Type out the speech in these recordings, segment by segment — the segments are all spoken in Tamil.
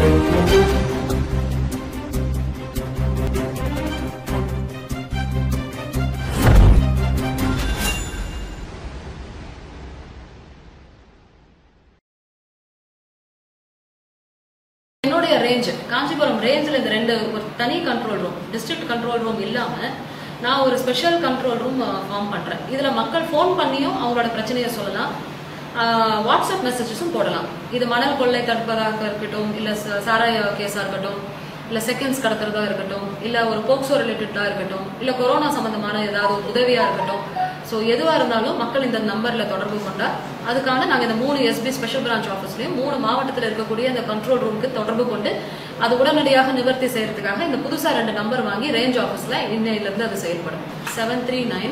என்னுடைய ரேஞ்ச் காஞ்சிபுரம் ரேஞ்சில் இந்த ரெண்டு ஒரு தனி control room district control room இல்லாம நான் ஒரு ஸ்பெஷல் கண்ட்ரோல் ரூம் ஃபார்ம் பண்றேன் இதுல மக்கள் ஃபோன் பண்ணியும் அவங்களோட பிரச்சனையை சொல்லலாம் ஆஹ் வாட்ஸ்அப் மெசேஜஸும் போடலாம் இது மணல் கொள்ளை தடுப்பதாக இருக்கட்டும் இல்ல ச- சாராய கேஸா இருக்கட்டும் இல்ல செகண்ட்ஸ் கடத்துறதா இருக்கட்டும் இல்ல ஒரு போக்சோ ரிலேட்டடா இருக்கட்டும் இல்ல கொரோனா சம்பந்தமான ஏதாவது ஒரு உதவியா இருக்கட்டும் ஸோ எதுவா இருந்தாலும் மக்கள் இந்த நம்பர்ல தொடர்பு கொண்டா அதுக்கான நாங்க இந்த மூணு எஸ்பி ஸ்பெஷல் பிரான்ச் ஆஃபீஸ்லயும் மூணு மாவட்டத்தில் இருக்கக்கூடிய இந்த கண்ட்ரோல் ரூமுக்கு தொடர்பு கொண்டு அது உடனடியாக நிவர்த்தி செய்யறதுக்காக இந்த புதுசா ரெண்டு நம்பர் வாங்கி ரேஞ்ச் ஆஃபீஸ்ல இன்னையில இருந்து அது செயல்படும் seven three nine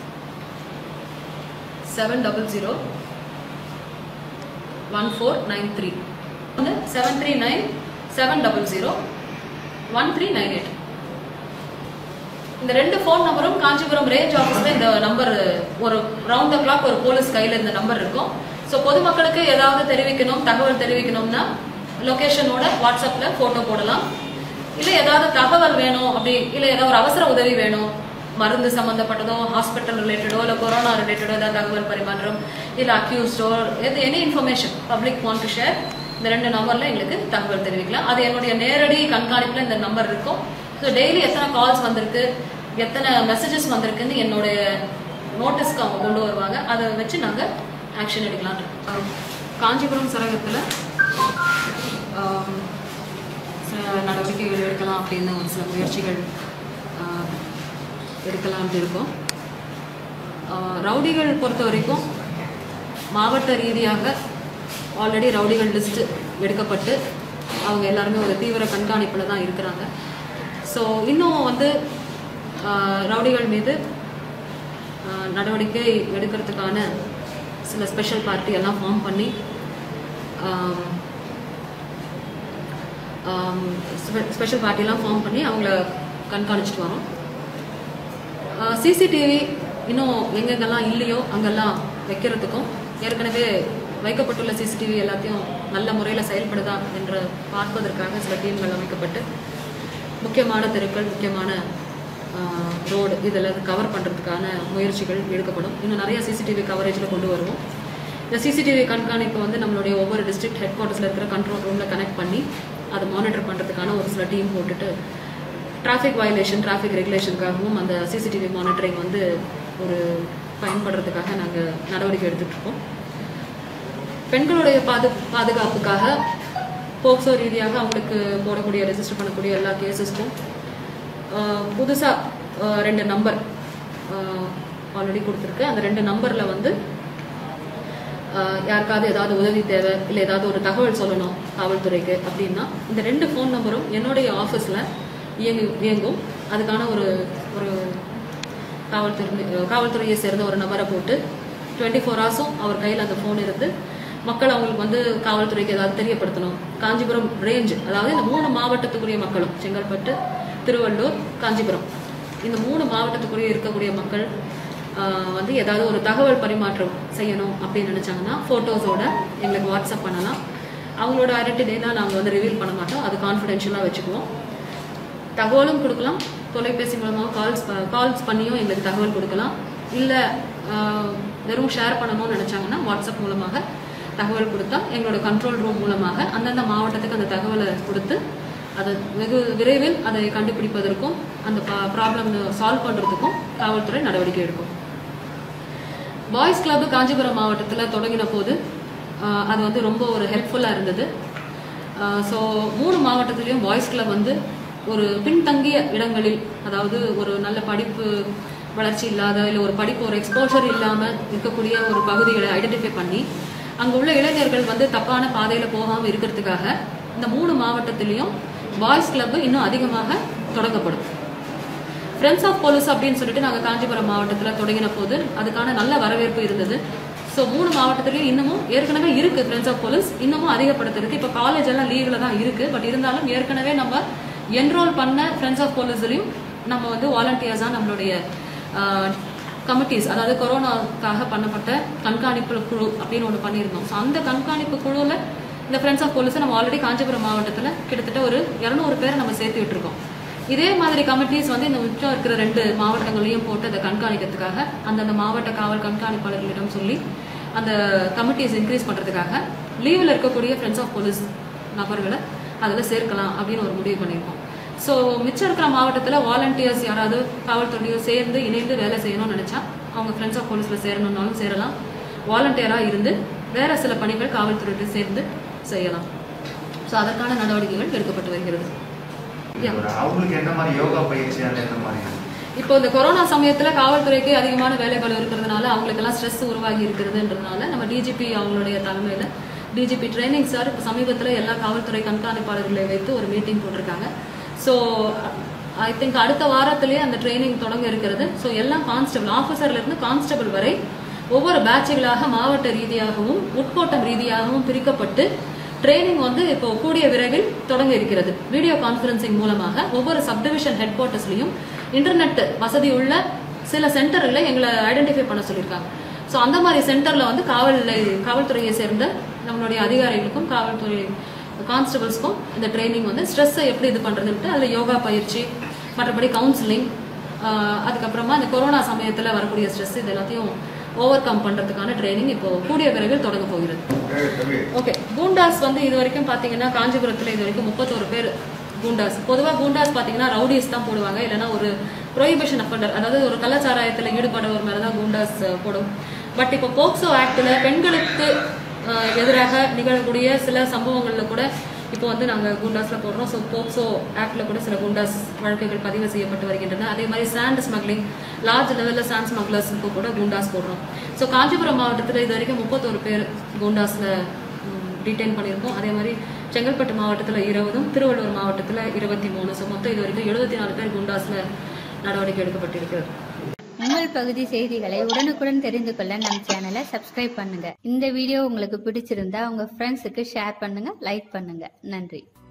seven double zero one four nine three வந்து seven three nine seven double zero one three nine eight இந்த ரெண்டு ஃபோன் நம்பரும் காஞ்சிபுரம் ரேஞ்ச் ஆஃபீஸ்ல இந்த நம்பர் ஒரு ரவுண்ட் த கிளாக் ஒரு போலீஸ் கையில இந்த நம்பர் இருக்கும் ஸோ பொதுமக்களுக்கு ஏதாவது தெரிவிக்கணும் தகவல் தெரிவிக்கணும்னா லொகேஷனோட வாட்ஸ்அப்ல போட்டோ போடலாம் இல்ல ஏதாவது தகவல் வேணும் அப்படி இல்ல ஏதாவது ஒரு அவசர உதவி வேணும் மருந்து சம்பந்தப்பட்டதோ ஹாஸ்பிட்டல் ரிலேட்டடோ இல்ல கொரோனா ரிலேட்டடோ ஏதாவது தகவல் பரிமாற்றம் இல்ல அக்யூஸ்டோ எது any information public want to share இந்த ரெண்டு நம்பர்ல எங்களுக்கு தகவல் தெரிவிக்கலாம் அது என்னுடைய நேரடி கண்காணிப்புல இந்த நம்பர் இருக்கும் ஸோ டெய்லி எத்தனை கால்ஸ் வந்திருக்கு எத்தனை மெசேஜஸ் வந்திருக்குன்னு என்னுடைய நோட்டீஸ்க்கு அவங்க கொண்டு வருவாங்க அதை வச்சு நாங்க ஆக்ஷன் எடுக்கலாம் இருக்கோம். காஞ்சிபுரம் சரகத்துல ஆம், சில நடவடிக்கைகள் எடுக்கலாம் அப்படின்னு ஒரு சில முயற்சிகள் ஆஹ், எடுக்கலாம்னு இருக்கோம் ஆஹ், ரவுடிகள் பொறுத்த வரைக்கும் மாவட்ட ரீதியாக ஆல்ரெடி ரவுடிகள் லிஸ்ட் எடுக்கப்பட்டு அவங்க எல்லாருமே ஒரு தீவிர கண்காணிப்பில் தான் இருக்கிறாங்க ஸோ இன்னும் வந்து ஆஹ், ரவுடிகள் மீது ஆஹ், நடவடிக்கை எடுக்கிறதுக்கான சில ஸ்பெஷல் பார்ட்டி எல்லாம் ஃபார்ம் பண்ணி ஆம், ஸ்பெஷல் பார்ட்டிலாம் ஃபார்ம் பண்ணி அவங்கள கண்காணிச்சிட்டு வரோம் சிசிடிவி இன்னும் எங்கெங்கெல்லாம் இல்லையோ அங்கெல்லாம் வைக்கிறதுக்கும் ஏற்கனவே வைக்கப்பட்டுள்ள சிசிடிவி எல்லாத்தையும் நல்ல முறையில் செயல்படுதா என்று பார்ப்பதற்காக சில டீம்கள் அமைக்கப்பட்டு முக்கியமான தெருக்கள் முக்கியமான ரோடு இதெல்லாம் கவர் பண்ணுறதுக்கான முயற்சிகள் எடுக்கப்படும் இன்னும் நிறைய சிசிடிவி கவரேஜில் கொண்டு வருவோம் இந்த சிசிடிவி கண்காணிப்பு வந்து நம்மளுடைய ஒவ்வொரு டிஸ்ட்ரிக்ட் ஹெட் குவார்ட்டர்ஸில் இருக்கிற கண்ட்ரோல் ரூமில் கனெக்ட் பண்ணி அதை மானிட்டர் பண்ணுறதுக்கான ஒரு சில டீம் போட்டுட்டு டிராஃபிக் வயலேஷன் டிராஃபிக் ரெகுலேஷனுக்காகவும் அந்த சிசிடிவி மானிட்டரிங் வந்து ஒரு பயன்படுறதுக்காக நாங்கள் நடவடிக்கை எடுத்துட்டு இருக்கோம் பெண்களுடைய பாது பாதுகாப்புக்காக போக்சோ ரீதியாக அவங்களுக்கு போடக்கூடிய ரெஜிஸ்டர் பண்ணக்கூடிய எல்லா கேசஸ்க்கும் புதுசாக ரெண்டு நம்பர் ஆல்ரெடி கொடுத்துருக்கு அந்த ரெண்டு நம்பரில் வந்து ஆஹ் யாருக்காவது ஏதாவது உதவி தேவை இல்லை ஏதாவது ஒரு தகவல் சொல்லணும் காவல்துறைக்கு அப்படின்னா இந்த ரெண்டு ஃபோன் நம்பரும் என்னுடைய ஆஃபீஸில் இயங்கு இயங்கும் அதுக்கான ஒரு ஒரு காவல்துறை காவல்துறையை சேர்ந்த ஒரு நபரை போட்டு டுவெண்ட்டி ஃபோர் ஹவர்ஸும் அவர் கையில் அந்த ஃபோன் இருந்து மக்கள் அவங்களுக்கு வந்து காவல்துறைக்கு ஏதாவது தெரியப்படுத்தணும் காஞ்சிபுரம் ரேஞ்ச் அதாவது இந்த மூணு மாவட்டத்துக்குரிய மக்களும் செங்கல்பட்டு திருவள்ளூர் காஞ்சிபுரம் இந்த மூணு மாவட்டத்துக்குரிய இருக்கக்கூடிய மக்கள் ஆஹ், வந்து ஏதாவது ஒரு தகவல் பரிமாற்றம் செய்யணும் அப்படின்னு நினைச்சாங்கன்னா ஃபோட்டோஸோட எங்களுக்கு வாட்ஸ்அப் பண்ணலாம் அவங்களோட ஐடென்டிட்டிலாம் நாங்கள் வந்து ரிவீல் பண்ண மாட்டோம் அது கான்ஃபிடென்ஷியலாக வச்சுக்குவோம் தகவலும் கொடுக்கலாம் தொலைபேசி மூலமாக கால்ஸ் கால்ஸ் பண்ணியும் எங்களுக்கு தகவல் கொடுக்கலாம் இல்லை வெறும் ஷேர் பண்ணணும்னு நினச்சாங்கன்னா வாட்ஸ்அப் மூலமாக தகவல் கொடுத்தா எங்களோட கண்ட்ரோல் ரூம் மூலமாக அந்தந்த மாவட்டத்துக்கு அந்த தகவலை கொடுத்து அதை வெகு விரைவில் அதை கண்டுபிடிப்பதற்கும் அந்த ப்ராப்ளம் சால்வ் பண்ணுறதுக்கும் காவல்துறை நடவடிக்கை எடுக்கும் பாய்ஸ் கிளப் காஞ்சிபுரம் மாவட்டத்தில் தொடங்கின போது ஆஹ், அது வந்து ரொம்ப ஒரு ஹெல்ப்ஃபுல்லாக இருந்தது ஸோ மூணு மாவட்டத்துலேயும் பாய்ஸ் கிளப் வந்து ஒரு பின்தங்கிய இடங்களில் அதாவது ஒரு நல்ல படிப்பு வளர்ச்சி இல்லாத இல்லை ஒரு படிப்பு ஒரு எக்ஸ்போஷர் இல்லாமல் இருக்கக்கூடிய ஒரு பகுதிகளை ஐடென்டிஃபை பண்ணி அங்கே உள்ள இளைஞர்கள் வந்து தப்பான பாதையில் போகாமல் இருக்கிறதுக்காக இந்த மூணு மாவட்டத்திலையும் பாய்ஸ் கிளப் இன்னும் அதிகமாக தொடங்கப்படும் ஃப்ரெண்ட்ஸ் ஆஃப் போலீஸ் அப்படின்னு சொல்லிட்டு நாங்கள் காஞ்சிபுரம் மாவட்டத்தில் தொடங்கின போது அதுக்கான நல்ல வரவேற்பு இருந்தது ஸோ மூணு மாவட்டத்திலையும் இன்னமும் ஏற்கனவே இருக்கு ஃப்ரெண்ட்ஸ் ஆஃப் போலீஸ் இன்னமும் அதிகப்படுத்துறதுக்கு இப்போ காலேஜ் எல்லாம் லீவ்ல தான் இருக்கு பட் இருந்தாலும் ஏற்கனவே நம்ம என்ரோல் பண்ண ஃப்ரெண்ட்ஸ் ஆஃப் போலீஸ்லையும் நம்ம வந்து வாலண்டியர்ஸாக நம்மளுடைய கமிட்டிஸ் அதாவது கொரோனாக்காக பண்ணப்பட்ட கண்காணிப்பு குழு அப்படின்னு ஒன்று பண்ணியிருந்தோம் ஸோ அந்த கண்காணிப்பு குழுவில் இந்த ஃப்ரெண்ட்ஸ் ஆஃப் போலீஸ் நம்ம ஆல்ரெடி காஞ்சிபுரம் மாவட்டத்தில் கிட்டத்தட்ட ஒரு இரநூறு பேரை நம்ம சேர்த்து விட்டுருக்கோம் இதே மாதிரி கமிட்டிஸ் வந்து இந்த மிச்சம் இருக்கிற ரெண்டு மாவட்டங்களையும் போட்டு அதை கண்காணிக்கிறதுக்காக அந்தந்த மாவட்ட காவல் கண்காணிப்பாளர்களிடம் சொல்லி அந்த கமிட்டிஸ் இன்க்ரீஸ் பண்ணுறதுக்காக லீவில் இருக்கக்கூடிய ஃப்ரெண்ட்ஸ் ஆஃப் போலீஸ் நபர்களை அதில் சேர்க்கலாம் அப்படின்னு ஒரு முடிவு பண்ணியிருக்கோம் ஸோ மிச்சம் இருக்கிற மாவட்டத்தில் வாலண்டியர்ஸ் யாராவது காவல்துறையோ சேர்ந்து இணைந்து வேலை செய்யணும்னு நினச்சா அவங்க ஃப்ரெண்ட்ஸ் ஆஃப் போலீஸில் சேரணும்னாலும் சேரலாம் வாலண்டியராக இருந்து வேற சில பணிகள் காவல்துறையிட்டு சேர்ந்து செய்யலாம் ஸோ அதற்கான நடவடிக்கைகள் எடுக்கப்பட்டு வருகிறது Yeah. ஒரு அவங்களுக்கு என்ன மாதிரி யோகா பயிற்சி அந்த எந்த மாதிரி இப்போ இந்த கொரோனா சமயத்துல காவல்துறைக்கு அதிகமான வேலைகள் இருக்கிறதுனால அவங்களுக்கெல்லாம் ஸ்ட்ரெஸ் உருவாகி இருக்கிறதுன்றதுனால நம்ம டிஜிபி அவங்களுடைய தலைமையில டிஜிபி ட்ரைனிங் சார் இப்போ சமீபத்தில் எல்லா காவல்துறை கண்காணிப்பாளர்களை வைத்து ஒரு மீட்டிங் போட்டிருக்காங்க ஸோ ஐ திங்க் அடுத்த வாரத்திலேயே அந்த ட்ரைனிங் தொடங்க இருக்கிறது ஸோ எல்லாம் கான்ஸ்டபிள் ஆஃபீஸர்ல இருந்து கான்ஸ்டபிள் வரை ஒவ்வொரு பேட்சுகளாக மாவட்ட ரீதியாகவும் உட்கோட்டம் ரீதியாகவும் பிரிக்கப்பட்டு ட்ரைனிங் வந்து இப்போ கூடிய விரைவில் தொடங்க இருக்கிறது வீடியோ கான்ஃபரன்சிங் மூலமாக ஒவ்வொரு சப்டிவிஷன் ஹெட் குவார்ட்டர்ஸ்லையும் இன்டர்நெட் வசதி உள்ள சில சென்டர்களை எங்களை ஐடென்டிஃபை பண்ண சொல்லியிருக்காங்க ஸோ அந்த மாதிரி சென்டர்ல வந்து காவல் காவல்துறையை சேர்ந்த நம்மளுடைய அதிகாரிகளுக்கும் காவல்துறை கான்ஸ்டபிள்ஸ்க்கும் இந்த ட்ரைனிங் வந்து ஸ்ட்ரெஸ்ஸை எப்படி இது பண்றதுன்ட்டு அதில் யோகா பயிற்சி மற்றபடி கவுன்சிலிங் அதுக்கப்புறமா இந்த கொரோனா சமயத்தில் வரக்கூடிய ஸ்ட்ரெஸ் இது எல்லாத்தையும் ஓவர் கம் பண்றதுக்கான ட்ரைனிங் இப்போ கூடிய விரைவில் தொடங்க போகிறது ஓகே கூண்டாஸ் வந்து இது வரைக்கும் பாத்தீங்கன்னா காஞ்சிபுரத்துல இது வரைக்கும் முப்பத்தோரு பேர் கூண்டாஸ் பொதுவா கூண்டாஸ் பாத்தீங்கன்னா ரவுடிஸ் தான் போடுவாங்க இல்லைன்னா ஒரு ப்ரொஹிபிஷன் அஃபண்டர் அதாவது ஒரு கலாச்சாரத்துல ஈடுபடுறவர் மேல தான் கூண்டாஸ் அஹ், போடும் பட் இப்போ போக்சோ ஆக்ட்ல பெண்களுக்கு அஹ், எதிராக நிகழக்கூடிய சில சம்பவங்கள்ல கூட இப்போ வந்து நாங்க குண்டாஸ்ல போடுறோம் ஸோ போக்சோ ஆக்ட்ல கூட சில குண்டாஸ் வழக்குகள் பதிவு செய்யப்பட்டு வருகின்றன அதே மாதிரி சாண்ட் ஸ்மக்லிங் லார்ஜ் லெவல்ல சாண்ட் ஸ்மக்லர்ஸ்க்கு கூட குண்டாஸ் போடுறோம் ஸோ காஞ்சிபுரம் மாவட்டத்தில் இது வரைக்கும் முப்பத்தோரு பேர் குண்டாஸ்ல டீடைன் பண்ணியிருக்கோம் அதே மாதிரி செங்கல்பட்டு மாவட்டத்தில் இருபதும் திருவள்ளூர் மாவட்டத்தில் இருபத்தி மூணு ஸோ மொத்தம் இது வரைக்கும் எழுபத்தி நாலு பேர் குண்டாஸ்ல நடவடிக்கை எடுக்கப்பட்டிருக்கிறது உங்கள் பகுதி செய்திகளை உடனுக்குடன் தெரிந்து கொள்ள நம் சேனலை சப்ஸ்கிரைப் பண்ணுங்க இந்த வீடியோ உங்களுக்கு பிடிச்சிருந்தா உங்க ஃப்ரெண்ட்ஸுக்கு ஷேர் பண்ணுங்க லைக் பண்ணுங்க நன்றி